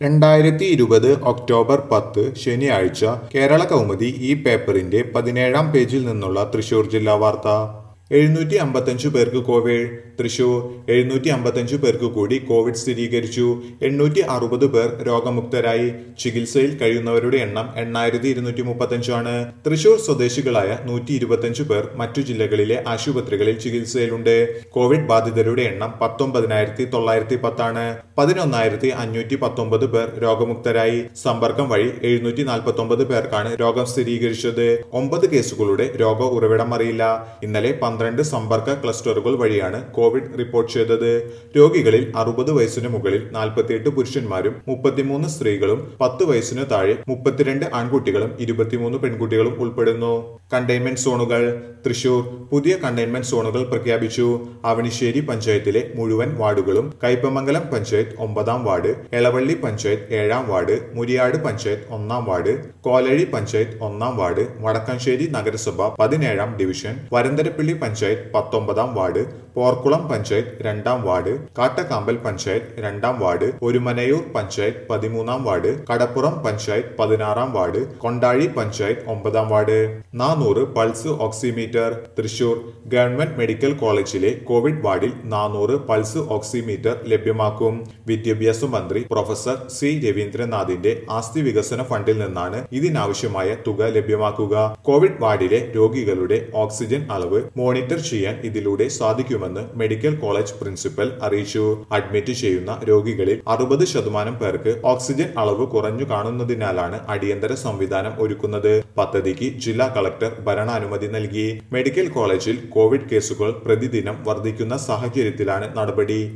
രണ്ടായിരത്തി ഇരുപത് ഒക്ടോബർ പത്ത് ശനിയാഴ്ച കേരള കൗമുദി ഈ പേപ്പറിന്റെ പതിനേഴാം പേജിൽ നിന്നുള്ള തൃശൂർ ജില്ലാ വാർത്ത എഴുന്നൂറ്റി അമ്പത്തഞ്ചു പേർക്ക് കോവിഡ് തൃശൂർ എഴുന്നൂറ്റി അമ്പത്തഞ്ചു പേർക്ക് കൂടി കോവിഡ് സ്ഥിരീകരിച്ചു എണ്ണൂറ്റി അറുപത് പേർ രോഗമുക്തരായി ചികിത്സയിൽ കഴിയുന്നവരുടെ എണ്ണം എണ്ണായിരത്തി ഇരുന്നൂറ്റി മുപ്പത്തഞ്ചാണ് തൃശൂർ സ്വദേശികളായ നൂറ്റി ഇരുപത്തഞ്ചു പേർ മറ്റു ജില്ലകളിലെ ആശുപത്രികളിൽ ചികിത്സയിലുണ്ട് കോവിഡ് ബാധിതരുടെ എണ്ണം പത്തൊമ്പതിനായിരത്തി തൊള്ളായിരത്തി പത്താണ് പതിനൊന്നായിരത്തി അഞ്ഞൂറ്റി പത്തൊമ്പത് പേർ രോഗമുക്തരായി സമ്പർക്കം വഴി എഴുന്നൂറ്റി നാൽപ്പത്തി ഒമ്പത് പേർക്കാണ് രോഗം സ്ഥിരീകരിച്ചത് ഒമ്പത് കേസുകളുടെ രോഗ ഉറവിടം അറിയില്ല ഇന്നലെ പന്ത്രണ്ട് സമ്പർക്ക ക്ലസ്റ്ററുകൾ വഴിയാണ് കോവിഡ് റിപ്പോർട്ട് ചെയ്തത് രോഗികളിൽ അറുപത് വയസ്സിന് മുകളിൽ നാൽപ്പത്തിയെട്ട് പുരുഷന്മാരും മുപ്പത്തിമൂന്ന് സ്ത്രീകളും പത്ത് വയസ്സിന് താഴെ മുപ്പത്തിരണ്ട് ആൺകുട്ടികളും ഇരുപത്തിമൂന്ന് പെൺകുട്ടികളും ഉൾപ്പെടുന്നു കണ്ടെയ്ൻമെന്റ് സോണുകൾ തൃശൂർ പുതിയ കണ്ടെയ്ൻമെന്റ് സോണുകൾ പ്രഖ്യാപിച്ചു അവണിശ്ശേരി പഞ്ചായത്തിലെ മുഴുവൻ വാർഡുകളും കയ്പമംഗലം പഞ്ചായത്ത് ഒമ്പതാം വാർഡ് എളവള്ളി പഞ്ചായത്ത് ഏഴാം വാർഡ് മുരിയാട് പഞ്ചായത്ത് ഒന്നാം വാർഡ് കോലഴി പഞ്ചായത്ത് ഒന്നാം വാർഡ് വടക്കഞ്ചേരി നഗരസഭ പതിനേഴാം ഡിവിഷൻ വരന്തരപ്പള്ളി പഞ്ചായത്ത് പത്തൊമ്പതാം വാർഡ് പോർക്കുളം പഞ്ചായത്ത് രണ്ടാം വാർഡ് കാട്ടക്കാമ്പൽ പഞ്ചായത്ത് രണ്ടാം വാർഡ് ഒരുമനയൂർ പഞ്ചായത്ത് പതിമൂന്നാം വാർഡ് കടപ്പുറം പഞ്ചായത്ത് പതിനാറാം വാർഡ് കൊണ്ടാഴി പഞ്ചായത്ത് ഒമ്പതാം വാർഡ് നാനൂറ് pulse oximeter Thrissur government medical കോളേജിലെ കോവിഡ് വാർഡിൽ നാനൂറ് പൾസ് ഓക്സിമീറ്റർ ലഭ്യമാക്കും വിദ്യാഭ്യാസ മന്ത്രി പ്രൊഫസർ സി രവീന്ദ്രനാഥിന്റെ ആസ്തി വികസന ഫണ്ടിൽ നിന്നാണ് ഇതിനാവശ്യമായ തുക ലഭ്യമാക്കുക കോവിഡ് വാർഡിലെ രോഗികളുടെ ഓക്സിജൻ അളവ് മോണിറ്റർ ചെയ്യാൻ ഇതിലൂടെ സാധിക്കുമെന്ന് മെഡിക്കൽ കോളേജ് പ്രിൻസിപ്പൽ അറിയിച്ചു അഡ്മിറ്റ് ചെയ്യുന്ന രോഗികളിൽ അറുപത് ശതമാനം പേർക്ക് ഓക്സിജൻ അളവ് കുറഞ്ഞു കാണുന്നതിനാലാണ് അടിയന്തര സംവിധാനം ഒരുക്കുന്നത് പദ്ധതിക്ക് ജില്ലാ കളക്ടർ ഭരണാനുമതി നൽകി മെഡിക്കൽ കോളേജിൽ കോവിഡ് കേസുകൾ പ്രതിദിനം വർദ്ധിക്കുന്ന സാഹചര്യത്തിലാണ് നടപടി